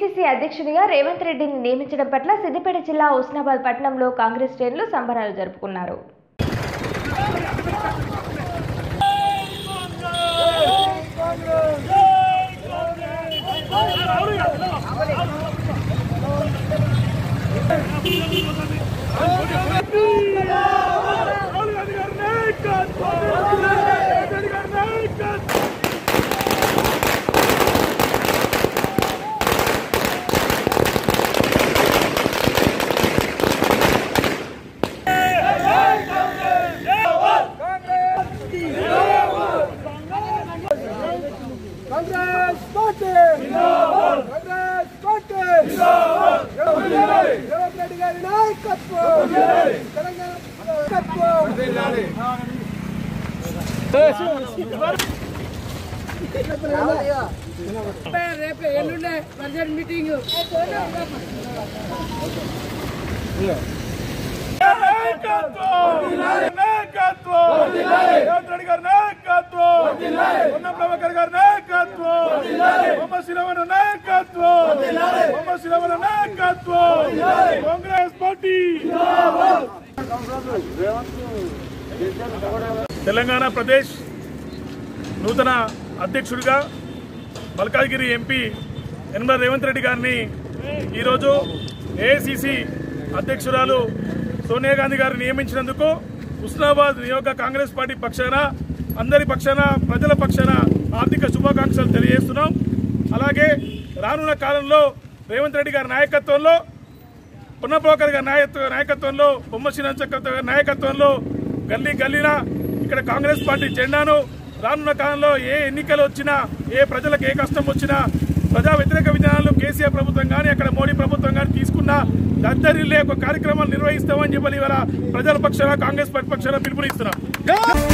PCC అధ్యక్షుడిగా రేవంత్ రెడ్డిని నియమించడం పట్ల సిద్దిపేట జిల్లా ఉస్నాబాద్ పట్టణంలో కాంగ్రెస్ శ్రేణులు సంబరాలు జరుపుకున్నారు రాహుల్ గాంధీ గారి నాయకత్వం రేవంత్ రెడ్డి గారి నాయకత్వం కాంగ్రెస్ పార్టీ కాంగ్రెస్ పార్టీ రేవంత్ రెడ్డి గారి నాయకత్వం తెలంగాణ నాయకత్వం రేపు ఎల్లుండే బడ్జెట్ మీటింగ్ నాయకత్వం నాయకత్వం రేవంత్ రెడ్డి గారి నాయకత్వం పొన్నం ప్రభాకర్ గారి నాయకత్వం మొహమ్మద్ శ్రీరామన్ నాయకత్వం మొహమ్మద్ శ్రీరామన్ నాయకత్వం కాంగ్రెస్ పార్టీ తెలంగాణ ప్రదేశ్ నూతన అధ్యక్షుడిగా మల్కాజ్గిరి ఎంపీ యనమల రేవంత్ రెడ్డి గారిని ఈరోజు ఏఐసిసి అధ్యక్షురాలు సోనియా గాంధీ గారిని నియమించినందుకు ఉస్నాబాద్ నియోజక కాంగ్రెస్ పార్టీ పక్షాన అందరి పక్షాన ప్రజల పక్షాన ఆర్థిక శుభాకాంక్షలు తెలియజేస్తున్నాం అలాగే రానున్న కాలంలో రేవంత్ రెడ్డి గారి నాయకత్వంలో పున్నప్రోకర్ గారి నాయకత్వ నాయకత్వంలో బొమ్మ శ్రీనాథ్ గారి నాయకత్వంలో గల్లీ గల్లీన ఇక్కడ కాంగ్రెస్ పార్టీ జెండాను రానున్న కాలంలో ఏ ఎన్నికలు వచ్చినా ఏ ప్రజలకు ఏ కష్టం వచ్చినా ప్రజా వ్యతిరేక విధానాలు కేసీఆర్ ప్రభుత్వం కానీ అక్కడ మోడీ ప్రభుత్వం కానీ తీసుకున్న దద్దరిల్లే ఒక కార్యక్రమాలు నిర్వహిస్తామని చెప్పని ఇవాళ ప్రజల పక్షాన కాంగ్రెస్ పార్టీ పక్షాన పిలుపునిస్తున్నాం